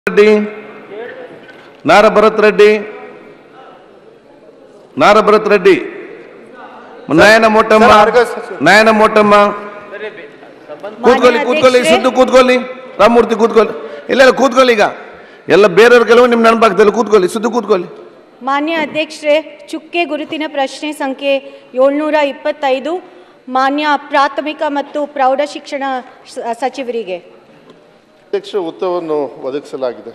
రెడ్డి నార భరత్ రెడ్డి నార భరత్ రెడ్డి నాయన ಮೊಟ್ಟಮ್ಮ ಸರ್, ಆರ್ಗ ಸಚಿವ- ನಾಯನ ಮೊಟ್ಟಮ್ಮ ಕೂತ್ಕೊಳ್ಳಿ ಮಾನ್ಯ ಕೂತ್ಕೊಳ್ಳಿ ಅಧ್ಯಕ್ಷರೇ. ಸುದ್ದು ಕೂತ್ಕೊಳ್ಳಿ ರಾಮಮೂರ್ತಿ ಕೂತ್ಕೊಳ್ಳಿ ಇಲ್ಲ ಇಲ್ಲ ಕೂತ್ಕೊಳ್ಳಿ ಈಗ ಎಲ್ಲ ಬೇರೆಯವ್ರ ಕೆಲವು ನಿಮ್ಮ ನೆನಪಾಗ್ತಲ್ಲ ಕೂತ್ಕೊಳ್ಳಿ ಸುದ್ದು ಕೂತ್ಕೊಳ್ಳಿ ಮಾನ್ಯ ಅಧ್ಯಕ್ಷರೇ ಚುಕ್ಕೆ ಗುರುತಿನ ಪ್ರಶ್ನೆ ಸಂಖ್ಯೆ ಏಳ್ನೂರ ಇಪ್ಪತ್ತೈದು ಮಾನ್ಯ ಪ್ರಾಥಮಿಕ ಮತ್ತು ಪ್ರೌಢ ಶಿಕ್ಷಣ ಸ- ಸಚಿವರಿಗೆ ಅಧ್ಯಕ್ಷ ಉತ್ತರವನ್ನು ಒದಗಿಸಲಾಗಿದೆ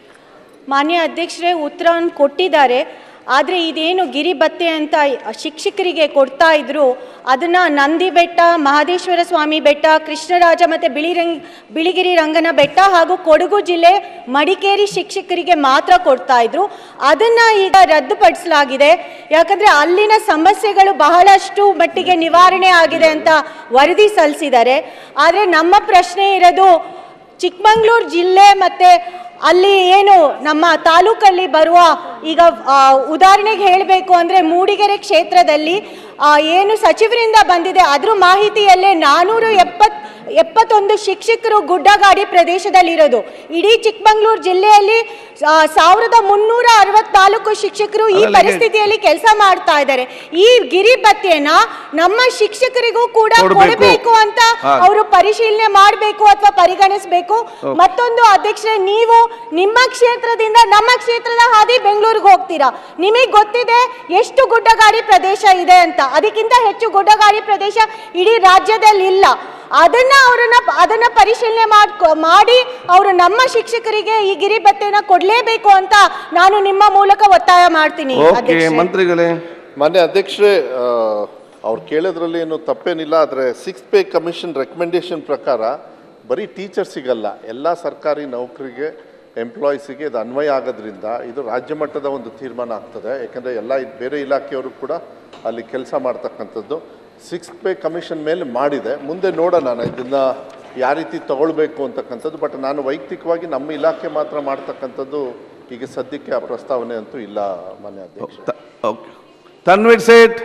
ಮಾನ್ಯ ಅಧ್ಯಕ್ಷರೇ ಉತ್ತರವನ್ನು ಕೊಟ್ಟಿದ್ದಾರೆ ಆದರೆ ಇದೇನು ಗಿರಿ ಭತ್ತೆ ಅಂತ ಶಿಕ್ಷಕರಿಗೆ ಕೊಡ್ತಾ ಇದ್ರು ಅದನ್ನ ನಂದಿ ಬೆಟ್ಟ ಮಹದೇಶ್ವರ ಸ್ವಾಮಿ ಬೆಟ್ಟ ಕೃಷ್ಣರಾಜ ಮತ್ತು ಬಿಳಿರಂಗ್ ಬಿಳಿಗಿರಿ ರಂಗನ ಬೆಟ್ಟ ಹಾಗೂ ಕೊಡಗು ಜಿಲ್ಲೆ ಮಡಿಕೇರಿ ಶಿಕ್ಷಕರಿಗೆ ಮಾತ್ರ ಕೊಡ್ತಾ ಇದ್ರು ಅದನ್ನ ಈಗ ರದ್ದುಪಡಿಸಲಾಗಿದೆ ಯಾಕಂದ್ರೆ ಅಲ್ಲಿನ ಸಮಸ್ಯೆಗಳು ಬಹಳಷ್ಟು ಮಟ್ಟಿಗೆ ನಿವಾರಣೆ ಆಗಿದೆ ಅಂತ ವರದಿ ಸಲ್ಲಿಸಿದ್ದಾರೆ ಆದರೆ ನಮ್ಮ ಪ್ರಶ್ನೆ ಇರೋದು ಚಿಕ್ಕಮಂಗ್ಳೂರು ಜಿಲ್ಲೆ ಮತ್ತೆ ಅಲ್ಲಿ ಏನು ನಮ್ಮ ತಾಲೂಕಲ್ಲಿ ಬರುವ ಈಗ ಆ, ಉದಾಹರಣೆಗೆ ಹೇಳಬೇಕು ಅಂದರೆ ಮೂಡಿಗೆರೆ ಕ್ಷೇತ್ರದಲ್ಲಿ ಆ, ಏನು ಸಚಿವರಿಂದ ಬಂದಿದೆ ಅದ್ರ ಮಾಹಿತಿಯಲ್ಲೇ ನಾನೂರು ಎಪ್ಪತ್ ಎಪ್ಪತ್ತೊಂದು ಶಿಕ್ಷಕರು ಗುಡ್ಡಗಾಡಿ ಪ್ರದೇಶದಲ್ಲಿರೋದು ಇಡೀ ಚಿಕ್ಕಮಂಗ್ಳೂರು ಜಿಲ್ಲೆಯಲ್ಲಿ ಆ, ಸಾವಿರದ ಮುನ್ನೂರ ಅರವತ್ನಾಲ್ಕು ಶಿಕ್ಷಕರು ಈ ಅಲ್ಲಲ್ಲಿ ಪರಿಸ್ಥಿತಿಯಲ್ಲಿ ಕೆಲಸ ಮಾಡ್ತಾ ಇದ್ದಾರೆ ಈ ಗಿರಿ ಭತ್ಯೆನ ನಮ್ಮ ಶಿಕ್ಷಕರಿಗೂ ಕೂಡ ಕೊಡ್ಬೇಕು. ಕೊಡಬೇಕು ಅಂತ ಹಾ. ಅವರು ಪರಿಶೀಲನೆ ಮಾಡಬೇಕು ಅಥವಾ ಪರಿಗಣಿಸಬೇಕು ಮತ್ತೊಂದು ಅಧ್ಯಕ್ಷರೇ ನೀವು ನಿಮ್ಮ ಕ್ಷೇತ್ರದಿಂದ ನಮ್ಮ ಕ್ಷೇತ್ರದ ಹಾದಿ ಬೆಂಗಳೂರಿಗೆ ಹೋಗ್ತೀರಾ ನಿಮಗೆ ಗೊತ್ತಿದೆ ಎಷ್ಟು ಗುಡ್ಡಗಾಡಿ ಪ್ರದೇಶ ಇದೆ ಅಂತ ಅದಕ್ಕಿಂತ ಹೆಚ್ಚು ಗುಡ್ಡಗಾಡಿ ಪ್ರದೇಶ ಇಡೀ ರಾಜ್ಯದಲ್ಲಿ ಇಲ್ಲ ಅದನ್ನ ಅವರನ್ನ ಅದನ್ನ ಪರಿಶೀಲನೆ ಮಾಡ್ಕೊ ಮಾಡಿ ಅವರು ನಮ್ಮ ಶಿಕ್ಷಕರಿಗೆ ಈ ಗಿರಿ ಭತ್ಯೆನ ಕೊಡ್ಲೇಬೇಕು ಅಂತ ನಾನು ನಿಮ್ಮ ಮೂಲಕ ಒತ್ತಾಯ ಮಾಡ್ತೀನಿ ಓಕೆ ಅಧ್ಯಕ್ಷರೇ. ಮಂತ್ರಿಗಳೇ ಮಾನ್ಯ ಅಧ್ಯಕ್ಷರೇ ಆ, ಅವ್ರು ಕೇಳೋದ್ರಲ್ಲಿ ಏನು ತಪ್ಪೇನಿಲ್ಲ ಆದರೆ ಸಿಕ್ಸ್ ಪೇ ಕಮಿಷನ್ ರೆಕಮೆಂಡೇಶನ್ ಪ್ರಕಾರ ಬರೀ ಟೀಚರ್ಸಿಗಲ್ಲ ಎಲ್ಲ ಸರ್ಕಾರಿ ನೌಕರಿಗೆ ಎಂಪ್ಲಾಯೀಸಿಗೆ ಇದು ಅನ್ವಯ ಆಗೋದ್ರಿಂದ ಇದು ರಾಜ್ಯ ಮಟ್ಟದ ಒಂದು ತೀರ್ಮಾನ ಆಗ್ತದೆ ಯಾಕಂದರೆ ಎಲ್ಲ ಇದ್- ಬೇರೆ ಇಲಾಖೆಯವರು ಕೂಡ ಅಲ್ಲಿ ಕೆಲಸ ಮಾಡ್ತಕ್ಕಂಥದ್ದು ಸಿಕ್ಸ್ ಪೇ ಕಮಿಷನ್ ಮೇಲೆ ಮಾಡಿದೆ ಮುಂದೆ ನೋಡೋಣ ನಾನು ಇದನ್ನು ಯಾವ ರೀತಿ ತಗೊಳ್ಬೇಕು ಅಂತಕ್ಕಂಥದ್ದು ಬಟ್ ನಾನು ವೈಯಕ್ತಿಕವಾಗಿ ನಮ್ಮ ಇಲಾಖೆ ಮಾತ್ರ ಮಾಡ್ತಕ್ಕಂಥದ್ದು ಈಗ ಸದ್ಯಕ್ಕೆ ಆ ಪ್ರಸ್ತಾವನೆ ಅಂತೂ ಇಲ್ಲ ಮಾನ್ಯ ಅಧ್ಯಕ್ಷ ತ- ಓಕೆ ತನ್ವೀರ್ ಸೇಠ್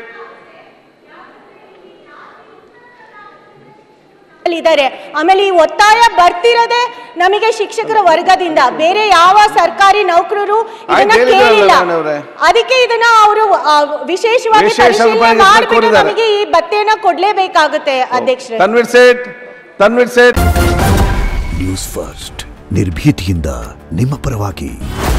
ಇದ್ದಾರೆ ಆಮೇಲೆ ಈ ಒತ್ತಾಯ ಬರ್ತಿರೋದೇ ನಮಗೆ ಶಿಕ್ಷಕರ ವರ್ಗದಿಂದ ಬೇರೆ ಯಾವ ಸರ್ಕಾರಿ ನೌಕರರು ಇದನ್ನ ಆಯ್ತು, ಹೇಳಿದ್ರಲ್ಲ ಕೇಳಿಲ್ಲ ಮೇಡಮ್ನವ್ರೆ. ಅದಕ್ಕೆ ಇದನ್ನ ಅವರು ವಿಶೇಷವಾಗಿ ವಿಶೇಷ ಪರಿಶೀಲನೆ ಉಪಯೋಗಿಸಿ ಮಾಡಿಬಿಟ್ಟು ಕೊಟ್ಟಿದ್ದಾರೆ. ನಮಗೆ ಈ ಭತ್ಯೆನ ಕೊಡ್ಲೇಬೇಕಾಗುತ್ತೆ ಅಧ್ಯಕ್ಷರೇ ತನ್ವೀರ್ ಸೇಠ್ ತನ್ವೀರ್ ಸೇಠ್ ನ್ಯೂಸ್ ಫಸ್ಟ್ ನಿರ್ಭೀತಿಯಿಂದ ನಿಮ್ಮ ಪರವಾಗಿ